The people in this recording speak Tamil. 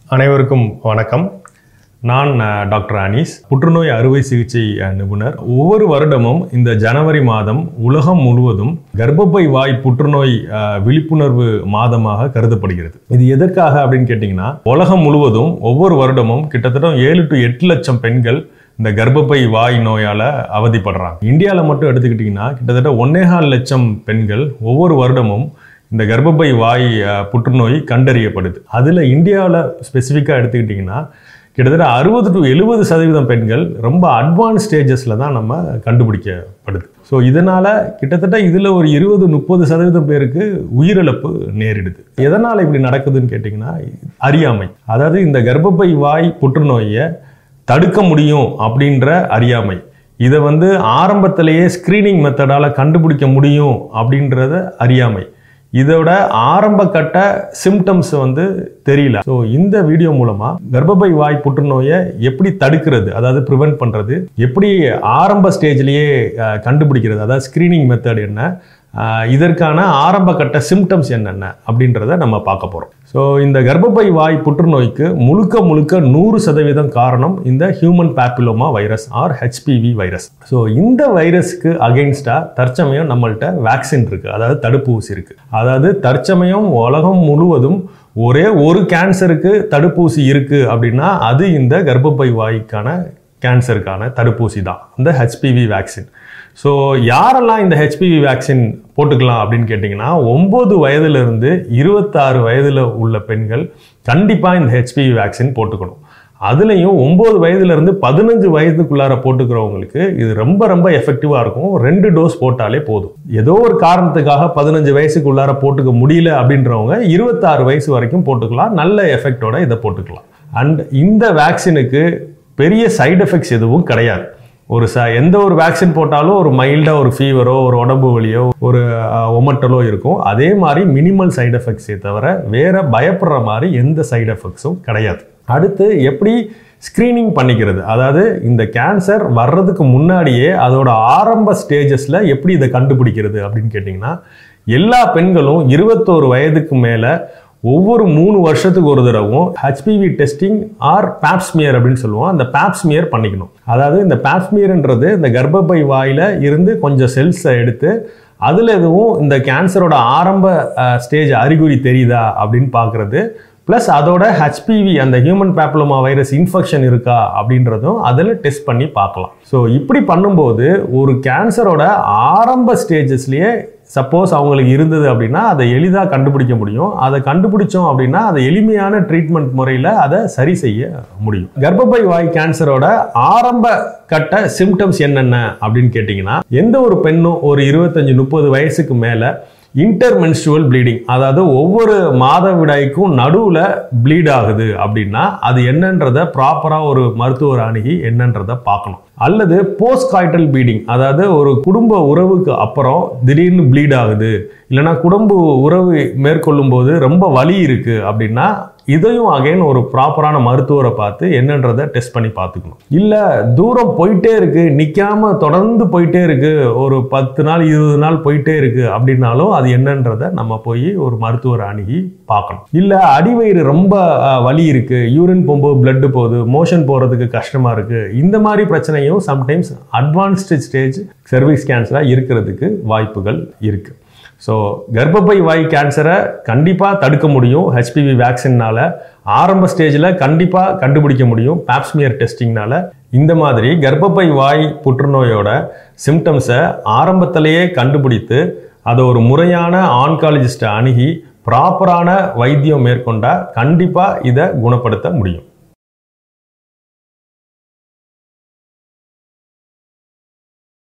அனைவருக்கும் வணக்கம் நான் அஹ், டாக்டர் அனீஸ் புற்றுநோய் அறுவை சிகிச்சை அஹ், நிபுணர் ஒவ்வொரு வருடமும் இந்த ஜனவரி மாதம் உலகம் முழுவதும் கர்ப்பப்பை வாய் புற்றுநோய் அஹ், விழிப்புணர்வு மாதமாக கருதப்படுகிறது இது எதற்காக அப்படின்னு கேட்டிங்கன்னா உலகம் முழுவதும் ஒவ்வொரு வருடமும் கிட்டத்தட்ட ஏழு டு எட்டு லட்சம் பெண்கள் இந்த கர்ப்பப்பை வாய் நோயால அவதிப்படுறாங்க இந்தியாவில் மட்டும் எடுத்துக்கிட்டிங்கன்னா கிட்டத்தட்ட ஒன்னேகால் லட்சம் பெண்கள் ஒவ்வொரு வருடமும் இந்த கர்ப்பப்பை வாய் அஹ், புற்றுநோய் கண்டறியப்படுது அதில் இந்தியாவில் ஸ்பெசிஃபிக்காக எடுத்துக்கிட்டிங்கன்னா கிட்டத்தட்ட அறுபது டு எழுபது சதவீதம் பெண்கள் ரொம்ப அட்வான்ஸ் ஸ்டேஜஸில் தான் நம்ம கண்டுபிடிக்கப்படுது ஸோ இதனால் கிட்டத்தட்ட இதில் ஒரு இருபது முப்பது சதவீதம் பேருக்கு உயிரிழப்பு நேரிடுது எதனால் இப்படி நடக்குதுன்னு கேட்டிங்கன்னா அறியாமை அதாவது இந்த கர்ப்பப்பை வாய் புற்றுநோயை தடுக்க முடியும் அப்படின்ற அறியாமை இதை வந்து ஆரம்பத்திலேயே ஸ்க்ரீனிங் மெத்தடால் கண்டுபிடிக்க முடியும் அப்படின்றத அறியாமை இதோட ஆரம்ப கட்ட சிம்டம்ஸ் வந்து தெரியல ஸோ இந்த வீடியோ மூலமா கர்ப்பப்பை வாய் புற்றுநோயை எப்படி தடுக்கிறது அதாவது ப்ரிவென்ட் பண்றது எப்படி ஆரம்ப ஸ்டேஜ்லயே அஹ், கண்டுபிடிக்கிறது அதாவது ஸ்க்ரீனிங் மெத்தட் என்ன அஹ், இதற்கான ஆரம்ப கட்ட சிம்டம்ஸ் என்னென்ன அப்படின்றத நம்ம பார்க்க போறோம் ஸோ இந்த கர்ப்பப்பை வாய் புற்றுநோய்க்கு முழுக்க முழுக்க நூறு சதவீதம் காரணம் இந்த human papilloma virus or HPV virus so இந்த வைரஸ்க்கு அகெயின்ஸ்டாக தற்சமயம் நம்மள்ட்ட வேக்சின் இருக்கு அதாவது தடுப்பூசி இருக்கு அதாவது தற்சமயம் உலகம் முழுவதும் ஒரே ஒரு கேன்சருக்கு தடுப்பூசி இருக்கு அப்படின்னா அது இந்த கர்ப்பப்பை வாய்க்கான கேன்சருக்கான தடுப்பூசி தான் இந்த ஹெச்பிவி வேக்சின் ஸோ யாரெல்லாம் இந்த ஹெச்பிவி வேக்சின் போட்டுக்கலாம் அப்படின்னு கேட்டிங்கன்னா ஒம்பது வயதிலிருந்து இருபத்தாறு வயதில் உள்ள பெண்கள் கண்டிப்பாக இந்த ஹெச்பிவி வேக்சின் போட்டுக்கணும் அதுலேயும் ஒம்பது வயதுலேருந்து பதினஞ்சு வயதுக்குள்ளார போட்டுக்கிறவங்களுக்கு இது ரொம்ப ரொம்ப எஃபெக்டிவாக இருக்கும் ரெண்டு டோஸ் போட்டாலே போதும் ஏதோ ஒரு காரணத்துக்காக பதினஞ்சு வயசுக்குள்ளார போட்டுக்க முடியல அப்படின்றவங்க இருபத்தாறு வயசு வரைக்கும் போட்டுக்கலாம் நல்ல எஃபெக்டோட இதை போட்டுக்கலாம் அண்ட் இந்த வேக்சினுக்கு பெரிய சைடு எஃபெக்ட்ஸ் எதுவும் கிடையாது ஒரு ச எந்த ஒரு வேக்சின் போட்டாலும் ஒரு மைல்டாக ஒரு ஃபீவரோ ஒரு உடம்பு வலியோ ஒரு அஹ், ஒமட்டலோ இருக்கும் அதே மாதிரி மினிமல் சைடு எஃபெக்ட்ஸே தவிர வேற பயப்படுற மாதிரி எந்த சைடு எஃபெக்ட்ஸும் கிடையாது அடுத்து எப்படி ஸ்க்ரீனிங் பண்ணிக்கிறது அதாவது இந்த கேன்சர் வர்றதுக்கு முன்னாடியே அதோட ஆரம்ப ஸ்டேஜஸில் எப்படி இதை கண்டுபிடிக்கிறது அப்படின்னு கேட்டிங்கன்னா எல்லா பெண்களும் இருபத்தோரு வயதுக்கு மேலே ஒவ்வொரு மூணு வருஷத்துக்கு ஒரு தடவும் ஹெச்பிவி டெஸ்டிங் ஆர் பேப்ஸ்மியர் அப்படின்னு சொல்லுவோம் அந்த பேப்ஸ்மியர் பண்ணிக்கணும் அதாவது இந்த பேப்ஸ்மியர்ன்றது இந்த கர்ப்பப்பை வாயில இருந்து கொஞ்சம் செல்ஸை எடுத்து அதில் எதுவும் இந்த கேன்சரோட ஆரம்ப ஸ்டேஜ் அறிகுறி தெரியுதா அப்படின்னு பார்க்குறது ப்ளஸ் அதோட ஹெச்பிவி அந்த ஹியூமன் பேப்லோமா வைரஸ் இன்ஃபெக்ஷன் இருக்கா அப்படின்றதும் அதில் டெஸ்ட் பண்ணி பார்க்கலாம் ஸோ இப்படி பண்ணும்போது ஒரு கேன்சரோட ஆரம்ப ஸ்டேஜஸ்லேயே சப்போஸ் அவங்களுக்கு இருந்தது அப்படின்னா அதை எளிதாக கண்டுபிடிக்க முடியும் அதை கண்டுபிடிச்சோம் அப்படின்னா அதை எளிமையான ட்ரீட்மெண்ட் முறையில் அதை சரி செய்ய முடியும் கர்ப்பப்பை வாய் கேன்சரோட ஆரம்ப கட்ட சிம்டம்ஸ் என்னென்ன அப்படின்னு கேட்டிங்கன்னா எந்த ஒரு பெண்ணும் ஒரு இருபத்தஞ்சு முப்பது வயசுக்கு மேலே இன்டர்மென்ஸ்ட்ருவல் ப்ளீடிங் அதாவது ஒவ்வொரு மாதவிடாய்க்கும் நடுவில் ப்ளீட் ஆகுது அப்படின்னா அது என்னன்றதை ப்ராப்பராக ஒரு மருத்துவர் அணுகி என்னன்றதை பார்க்கணும் அல்லது போஸ்ட் காய்டல் ப்ளீடிங் அதாவது ஒரு குடும்ப உறவுக்கு அப்புறம் திடீர்னு ப்ளீட் ஆகுது இல்லைன்னா குடும்ப உறவு மேற்கொள்ளும் போது ரொம்ப வலி இருக்கு அப்படின்னா இதையும் அகைன் ஒரு ப்ராப்பரான மருத்துவரை பார்த்து என்னன்றதை டெஸ்ட் பண்ணி பார்த்துக்கணும் இல்லை தூரம் போயிட்டே இருக்கு நிற்காம தொடர்ந்து போயிட்டே இருக்கு ஒரு பத்து நாள் இருபது நாள் போயிட்டே இருக்கு அப்படின்னாலும் அது என்னன்றதை நம்ம போய் ஒரு மருத்துவரை அணுகி பார்க்கணும் இல்லை அடிவயிறு ரொம்ப அஹ், வலி இருக்கு யூரின் போகும்போது பிளட் போகுது மோஷன் போகிறதுக்கு கஷ்டமா இருக்கு இந்த மாதிரி பிரச்சனையும் சம்டைம்ஸ் அட்வான்ஸ்டு ஸ்டேஜ் சர்வீஸ் கேன்சராக இருக்கிறதுக்கு வாய்ப்புகள் இருக்கு ஸோ கர்ப்பப்பை வாய் கேன்சரை கண்டிப்பாக தடுக்க முடியும் ஹெச்பிவி வேக்சின்னால ஆரம்ப ஸ்டேஜில் கண்டிப்பாக கண்டுபிடிக்க முடியும் பேப்ஸ்மியர் டெஸ்டிங்னால இந்த மாதிரி கர்ப்பப்பை வாய் புற்றுநோயோட சிம்டம்ஸை ஆரம்பத்திலேயே கண்டுபிடித்து அதை ஒரு முறையான ஆன்காலஜிஸ்ட்டை அணுகி ப்ராப்பரான வைத்தியம் மேற்கொண்டா கண்டிப்பாக இதை குணப்படுத்த முடியும்